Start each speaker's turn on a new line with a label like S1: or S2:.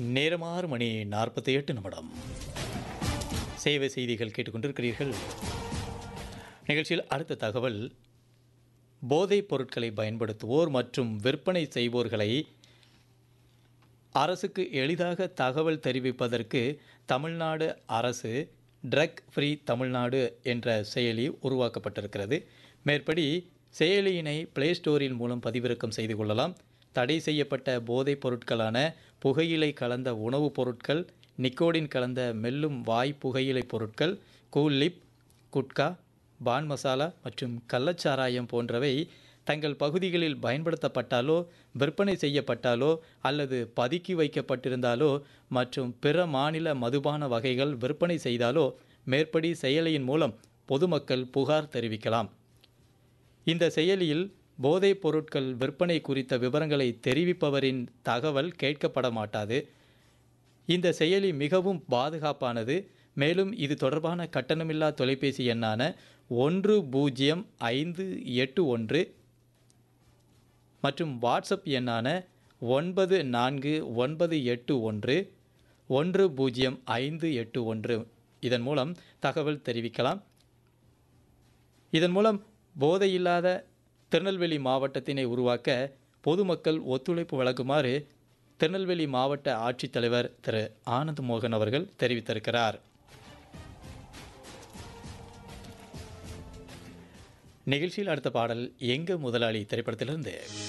S1: நேரம் ஆறு மணி நாற்பத்தி எட்டு நிமிடம் சேவை செய்திகள் கேட்டுக்கொண்டிருக்கிறீர்கள் நிகழ்ச்சியில் அடுத்த தகவல் போதைப் பொருட்களை பயன்படுத்துவோர் மற்றும் விற்பனை செய்வோர்களை அரசுக்கு எளிதாக தகவல் தெரிவிப்பதற்கு தமிழ்நாடு அரசு ட்ரக் ஃப்ரீ தமிழ்நாடு என்ற செயலி உருவாக்கப்பட்டிருக்கிறது மேற்படி செயலியினை பிளே ஸ்டோரின் மூலம் பதிவிறக்கம் செய்து கொள்ளலாம் தடை செய்யப்பட்ட போதைப் பொருட்களான புகையிலை கலந்த உணவுப் பொருட்கள் நிக்கோடின் கலந்த மெல்லும் வாய் புகையிலை பொருட்கள் கூல் லிப் குட்கா பான் மசாலா மற்றும் கள்ளச்சாராயம் போன்றவை தங்கள் பகுதிகளில் பயன்படுத்தப்பட்டாலோ விற்பனை செய்யப்பட்டாலோ அல்லது பதுக்கி வைக்கப்பட்டிருந்தாலோ மற்றும் பிற மாநில மதுபான வகைகள் விற்பனை செய்தாலோ மேற்படி செயலியின் மூலம் பொதுமக்கள் புகார் தெரிவிக்கலாம் இந்த செயலியில் போதைப் பொருட்கள் விற்பனை குறித்த விவரங்களை தெரிவிப்பவரின் தகவல் கேட்கப்பட மாட்டாது இந்த செயலி மிகவும் பாதுகாப்பானது மேலும் இது தொடர்பான கட்டணமில்லா தொலைபேசி எண்ணான ஒன்று பூஜ்ஜியம் ஐந்து எட்டு ஒன்று மற்றும் வாட்ஸ்அப் எண்ணான ஒன்பது நான்கு ஒன்பது எட்டு ஒன்று ஒன்று பூஜ்ஜியம் ஐந்து எட்டு ஒன்று இதன் மூலம் தகவல் தெரிவிக்கலாம் இதன் மூலம் போதையில்லாத திருநெல்வேலி மாவட்டத்தினை உருவாக்க பொதுமக்கள் ஒத்துழைப்பு வழங்குமாறு திருநெல்வேலி மாவட்ட ஆட்சித்தலைவர் திரு ஆனந்த் மோகன் அவர்கள் தெரிவித்திருக்கிறார் நிகழ்ச்சியில் அடுத்த பாடல் எங்க முதலாளி திரைப்படத்திலிருந்து